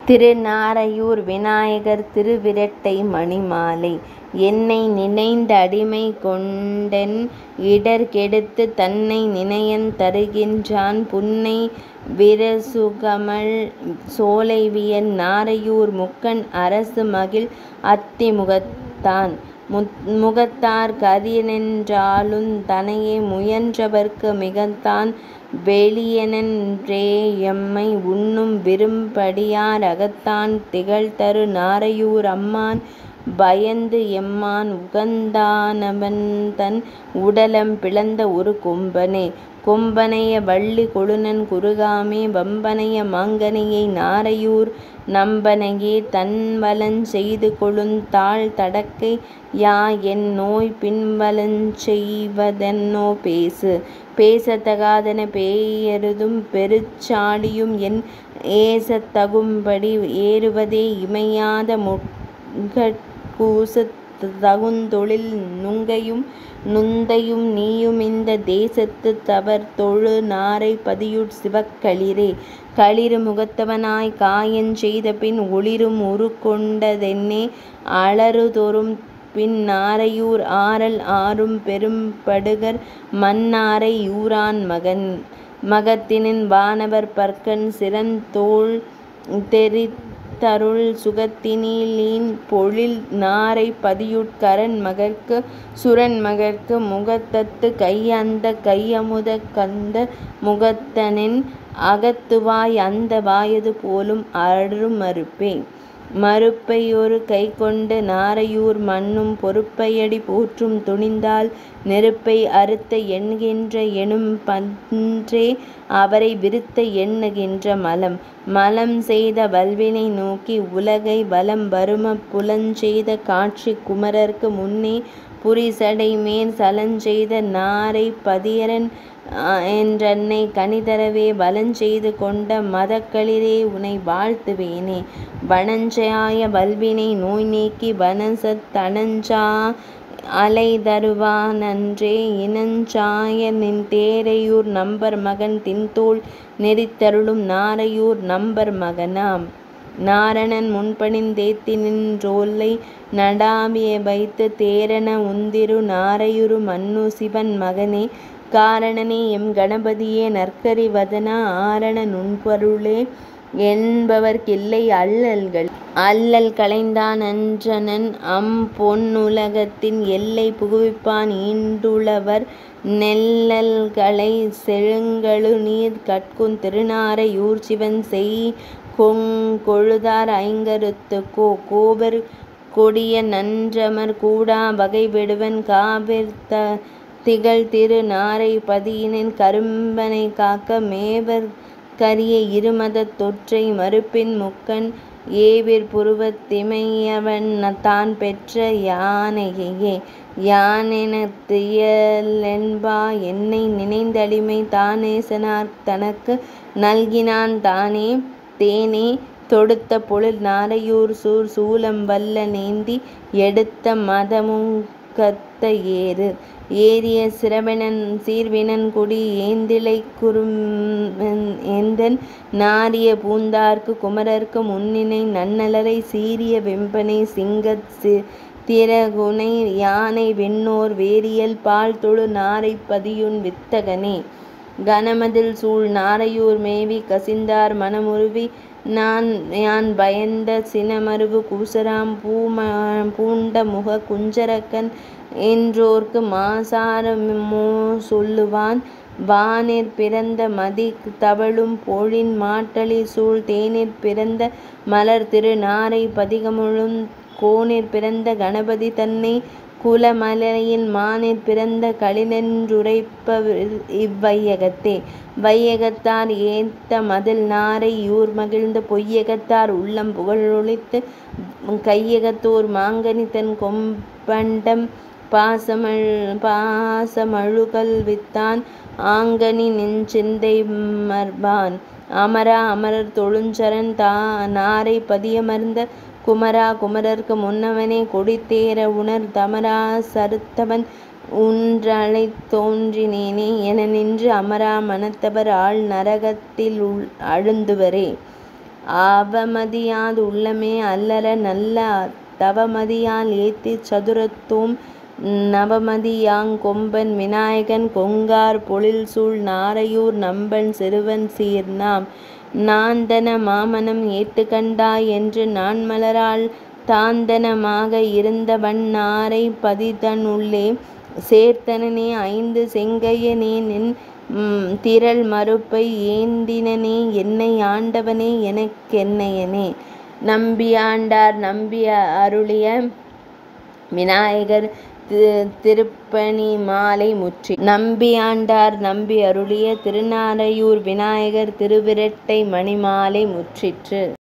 திருநாரையூர் விநாயகர் திருவிரட்டை மணிமாலை என்னை நினைந்தடிமை கொண்டென் இடர் கெடுத்துத் தன்னை நினையத் தருகின்றான் புன்னை விரசுகமழ் சோலைவியன் நாரையூர் முக்கண் அரசுமகிழ் அத்தி முகத்தான் முகத்தார் கரியனென்றாலுந் தனையே முயன்றவர்க்கு மிகத்தான் வெளியனென்றேஎம்மை உண்ணும் விரும்படியார் அகத்தான் திகழ்தரு நாரையூர் அம்மான் பயந்து எம்மான் உகந்தானவன்தன் உடலம் பிளந்த ஒரு கொம்பனே. கொம்பனைய வள்ளி கொழுநன் குறுகாமே வம்பனைய மாங்கனியை நாரையூர் நம்பனையே தன்வலஞ் செய்துகொளுந் தாள்தடக்கை யாஎன் நோய் பின்வலஞ் செய்வதென்னோ பேசு. பேசத் தகாதன பேயெருதும் பெருச்சாளியும் என் ஏசத் தகும்படி ஏறுவதே இமையாத முட்கட் கூசத் தகுந்தொழில் நுங்கையும் நுந்தையும் நீயுமிந்த தேசத்துத் தவர்தொழு நாரைப் பதியுட் சிவக்களிறே. களிறு முகத்தவனாய்க் காயஞ் செய்தபின் ஒளிரும் உருக்கொண்ட தென்னே அலறுதொறும் பின் நாரையூர் ஆரல் ஆரும் பெரும்படுகர் மன்னாரை யூரான் மகத்தினன் வானவர் பற்கண் சிரந்தோள் தெரித்தருள் சுகத்தினி லீன்பொழில் நாரைப் பதியுட் கரன்மகற்கு சுரன்மகற்கு முகத்தத்துக் கைஅந்தக் கைஅமுதக் கந்த முகத்தனென் அகத்துவாய் அந்த வாயது போலும் அருமருப்பே. மருப்பையொரு கைகொண்டு நாரையூர் மன்னும் பொருப்பையடி போற்றும் துணிந்தால் நெருப்பை அறுத்த என்கின்ற எனும்பன்றே அவரை விருத்த எண்ணுகின்ற மலம். மலம் செய்த வல்வினை நோக்கி உலகை வலம் வருமப் புலஞ்செய்த காட்சிக் குமரர்க்கு முன்னே புரிசடைமேற் சலஞ்செய்த நாரைப் பதியரென் றன்னை கனிதரவே வலஞ்செய்து கொண்ட மதக்களிறே உனை வாழ்த்துவேனே. வனஞ்சாய வல்வினை நோய்நீக்கி வனசத் தனஞ்சா அலைதருவா னன்றே இனஞ்சாய நின்தேரையூர் நம்பர் மகன் திண்தோள் நெரித்தருளும் நாரையூர் நம்பர் மகனாம். நாரணன் முன்பணிந் தேத்திநின் றோலை நடாவி வைத்துத் தேரண வுந்திரு நாரையுரு மன்னு சிவன் மகனே. காரணனே எம் கணபதியே நற்கரி வதனா ஆரண நுண்பொருளே என்பவர்க் கில்லை அல்லல்களே. அல்லல் களைந்தா னன்றனன் அம்பொன் னுலகத்தின் எல்லை புகுவிப்பான் ஈண்டுளவர் நெல்லல்களைச் செழுங்கழுநீர் கட்குந் திருநாரை யூர்சிவன் செய்கொங் கொழுதார் ஐங்கருத்துக்கோ. கோபர் கொடிய நன்றமர் கூடா வகைவிடுவன் காவிற் திகழ்திரு நாரைப் பதியினென் கரும்பனை காக்க மேவற் கரிய இருமதத் தொற்றை மருப்பின் முக்கண் ஏவிற் புருவத் திமையவன் தான்பெற்ற யானையே. யானெனத் தியலென்பா என்னை நினைந்தடிமை தானேசனார்த் தனக்கு நல்கினான் தானே. தேனே தொடுத்த பொழில் நாரையூர்சூழ் சூலம் வல்ல னேந்தி எடுத்த மதமுகத்த ஏறு. ஏறிய சீர்வினன்குடி ஏந்திழைகுரு எந்தன் நாரிய பூந்தார்க்குக் குமரர்க்கு முன்னினை நன்னலரைச் சீரிய வெம்பனை சிங்கத் திறகுனை யானை விண்ணோர் வேரியல் பாழ்தொழு நாரைப் பதியுன் வித்தகனே. கனமதிள் சூழ் நாரையூர் மேவிக் கசிந்தார் மனமுருவி யான்பயந்த சினமருவு கூசராம் பூண்டமுகக் குஞ்சரக்கன் என்றோர்க்கு மாசார மோசொல்லுவான். வானிற் பிறந்த மதி தவழும் பொழின் மாட்டளிர் சூழ் தேனிற் பிறந்த மலர்திரு நாரைப் பதிகமொழுங் கோனிற் பிறந்த கணபதி தன்னைக் குலமலையில் மானிற் பிறந்த களிறென் றுரைப்பஇவ் வையகத்தே. வையகத்தார் ஏத்த மதிள்நாரை யூர்மகிழ்ந்து பொய்யகத்தார் உள்ளம் புகழொளித்துக் கையகத்தோர் மாங்கனிதன் கொம்பண்டம் பாசமழுகல் வித்தான் ஆங்கனிநெஞ் சிந்தைமர்வான். அமரா அமரர் தொழுஞ்சரண் நாரைப் பதியமர்ந்த குமரா குமரர்க்கு முன்னவனே கொடிதேர வுணர் தமரா சறுத்தவன் உன்றழைத் தோன்றினேனே எனநின்று அமரா மனத்தவர் ஆழ்நரகத்தி லழுந்துவரே. அவமதியாது உள்ளமே அல்லற நல்ல தவமதியால் ஏத்திச் சதுரத்தோம் நவமதியாங் கொம்பன் விநாயகன் கொங்கார் பொழில்சூழ் நாரையூர் நம்பன் சிறுவன் சீர்நாம் நாந்தன மாமனம் ஏத்துக்கண்டாய் என்று நாண்மலரால் தாந்தனமாக இருந்தவன் நாரை பதிதனுள்ளே சேர்த்தனனே ஐந்து செங்கையனே நின் திரள் மருப்பை ஏந்தினனே என்னை ஆண்டவனே எனக்கென்னையனே. நம்பியாண்டார் நம்பி அருளிய விநாயகர் திருப்பணி மாலை முற்றிற்று. நம்பியாண்டார் நம்பி அருளிய திருநாரையூர் விநாயகர் திருவிரட்டை மணிமாலை முற்றிற்று.